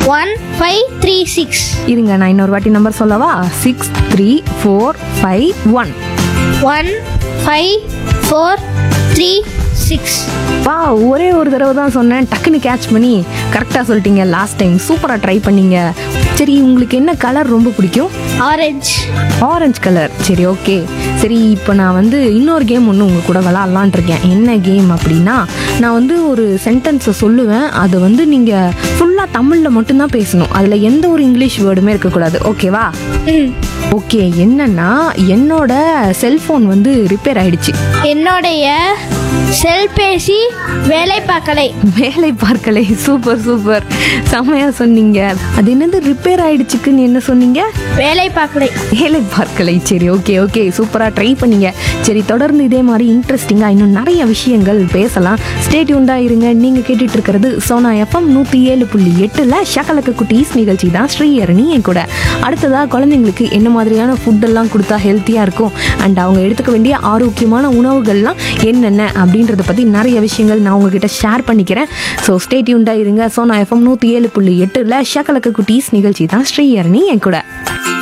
one five three six இருங்க நான் இன்னொரு வாட்டி நம்பர் சொல்லவா six three four five one one five four three six வா ஒரே ஒரு தடவை தான் சொன்னேன் டக்குன்னு கேட்ச் பண்ணி கரெக்டாக சொல்லிட்டீங்க லாஸ்ட் டைம் சூப்பராக ட்ரை பண்ணீங்க சரி உங்களுக்கு என்ன கலர் ரொம்ப பிடிக்கும் ஆரஞ்ச் ஆரஞ்சு கலர் சரி ஓகே சரி இப்போ நான் வந்து இன்னொரு கேம் ஒன்று உங்கள் கூட விளாட்லான் இருக்கேன் என்ன கேம் அப்படின்னா நான் வந்து ஒரு சென்டென்ஸை சொல்லுவேன் அதை வந்து நீங்கள் ஃபுல்லாக தமிழில் மட்டும்தான் பேசணும் அதில் எந்த ஒரு இங்கிலீஷ் வேர்டுமே இருக்கக்கூடாது ஓகேவா ம் ஓகே என்னன்னா என்னோட செல்ஃபோன் வந்து ரிப்பேர் ஆயிடுச்சு என்னுடைய செல்பேசி வேலை பார்க்கலை வேலை பார்க்கலை சூப்பர் சூப்பர் செம்மையா சொன்னீங்க அது என்னது ரிப்பேர் ஆயிடுச்சுக்குன்னு என்ன சொன்னீங்க வேலை பார்க்கலை வேலை பார்க்கலை சரி ஓகே ஓகே சூப்பராக ட்ரை பண்ணீங்க சரி தொடர்ந்து இதே மாதிரி இன்ட்ரெஸ்டிங்காக இன்னும் நிறைய விஷயங்கள் பேசலாம் ஸ்டேட்யூண்டாக இருங்க நீங்கள் கேட்டுட்டு இருக்கிறது சோனா எஃப்எம் நூற்றி ஏழு புள்ளி எட்டில் ஷக்கலக்க குட்டீஸ் நிகழ்ச்சி தான் ஸ்ரீஹரணி என் கூட அடுத்ததாக குழந்தைங்களுக்கு என்ன மாதிரியான ஃபுட்டெல்லாம் கொடுத்தா ஹெல்த்தியாக இருக்கும் அண்ட் அவங்க எடுத்துக்க வேண்டிய ஆரோக்கியமான உணவுகள்லாம் என்னென்ன அப்படின்றத பற்றி நிறைய விஷயங்கள் நான் உங்ககிட்ட ஷேர் பண்ணிக்கிறேன் ஸோ ஸ்டேட்யூண்டாக இருங்க சோனா எஃப்எம் நூற்றி ஏழு புள்ளி எட்டில் ஷக்கலக்க குட்டீஸ் நிகழ்ச்சி தான் ஸ்ரீஹரணி என் கூட